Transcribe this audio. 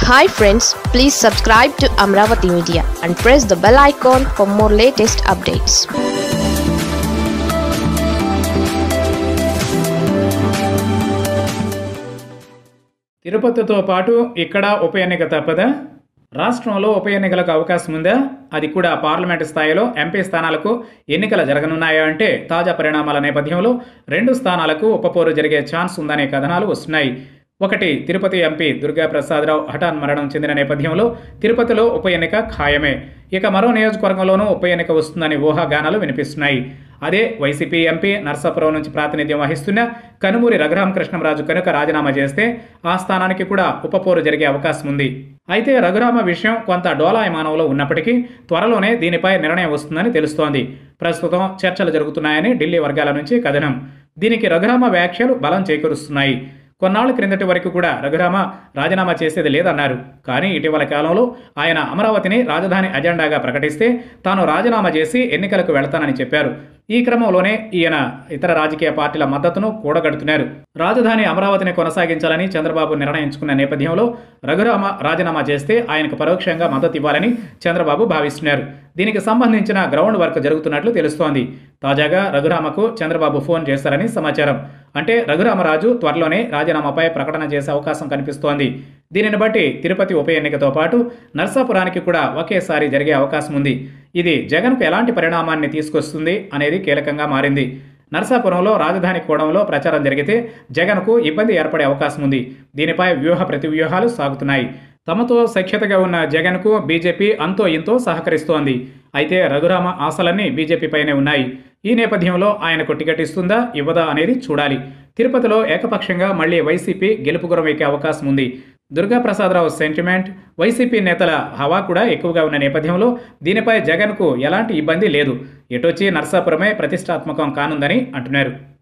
hi friends please subscribe to Amaravati media and press the bell icon for more latest updates తిరుపతితో పాటు ఇక్కడ ఉప ఎన్నిక తప్పదా రాష్ట్రంలో ఉప ఎన్నికలకు అవకాశం ఉందా అది కూడా పార్లమెంటు స్థాయిలో ఎంపీ స్థానాలకు ఎన్నికలు జరగనున్నాయా అంటే తాజా పరిణామాల నేపథ్యంలో రెండు స్థానాలకు ఉపపోరు జరిగే ఛాన్స్ ఉందనే కథనాలు వస్తున్నాయి ఒకటి తిరుపతి ఎంపీ దుర్గా ప్రసాదరావు హఠాన్ మరణం చెందిన నేపథ్యంలో తిరుపతిలో ఉప ఎన్నిక ఖాయమే ఇక మరో నియోజకవర్గంలోనూ ఉప ఎన్నిక వస్తుందని ఊహాగానాలు వినిపిస్తున్నాయి అదే వైసీపీ ఎంపీ నర్సాపురం నుంచి ప్రాతినిధ్యం వహిస్తున్న కనుమూరి రఘురామకృష్ణంరాజు కనుక రాజీనామా చేస్తే ఆ స్థానానికి కూడా ఉపపోరు జరిగే అవకాశం ఉంది అయితే రఘురామ విషయం కొంత డోలాయమానంలో ఉన్నప్పటికీ త్వరలోనే దీనిపై నిర్ణయం వస్తుందని తెలుస్తోంది ప్రస్తుతం చర్చలు జరుగుతున్నాయని ఢిల్లీ వర్గాల నుంచి కథనం దీనికి రఘురామ వ్యాఖ్యలు బలం చేకూరుస్తున్నాయి కొన్నాళ్ల క్రిందటి వరకు కూడా రఘురామ రాజీనామా చేసేది లేదన్నారు కానీ ఇటీవల కాలంలో ఆయన అమరావతిని రాజధాని అజెండాగా ప్రకటిస్తే తాను రాజీనామా చేసి ఎన్నికలకు వెళతానని చెప్పారు ఈ క్రమంలోనే ఈయన ఇతర రాజకీయ పార్టీల మద్దతును కూడగడుతున్నారు రాజధాని అమరావతిని కొనసాగించాలని చంద్రబాబు నిర్ణయించుకున్న నేపథ్యంలో రఘురామ రాజీనామా చేస్తే ఆయనకు పరోక్షంగా మద్దతు ఇవ్వాలని చంద్రబాబు భావిస్తున్నారు దీనికి సంబంధించిన గ్రౌండ్ వర్క్ జరుగుతున్నట్లు తెలుస్తోంది తాజాగా రఘురామకు చంద్రబాబు ఫోన్ చేశారని సమాచారం అంటే రఘురామరాజు త్వరలోనే రాజీనామాపై ప్రకటన చేసే అవకాశం కనిపిస్తోంది దీనిని బట్టి తిరుపతి ఉప ఎన్నికతో పాటు నర్సాపురానికి కూడా ఒకేసారి జరిగే అవకాశం ఉంది ఇది జగన్కు ఎలాంటి పరిణామాన్ని తీసుకొస్తుంది అనేది కీలకంగా మారింది నర్సాపురంలో రాజధాని కోణంలో ప్రచారం జరిగితే జగన్కు ఇబ్బంది ఏర్పడే అవకాశం ఉంది దీనిపై వ్యూహ ప్రతివ్యూహాలు సాగుతున్నాయి తమతో సఖ్యతగా ఉన్న జగన్కు బీజేపీ అంతో ఇంతో సహకరిస్తోంది అయితే రఘురామ ఆశలన్నీ బీజేపీపైనే ఉన్నాయి ఈ నేపథ్యంలో ఆయనకు టికెట్ ఇస్తుందా ఇవ్వదా అనేది చూడాలి తిరుపతిలో ఏకపక్షంగా మళ్లీ వైసీపీ గెలుపు గురం ఎక్కే అవకాశం ఉంది దుర్గాప్రసాదరావు సెంటిమెంట్ వైసీపీ నేతల హవా కూడా ఎక్కువగా ఉన్న నేపథ్యంలో దీనిపై జగన్కు ఎలాంటి ఇబ్బంది లేదు ఎటొచ్చి నర్సాపురమే ప్రతిష్టాత్మకం కానుందని అంటున్నారు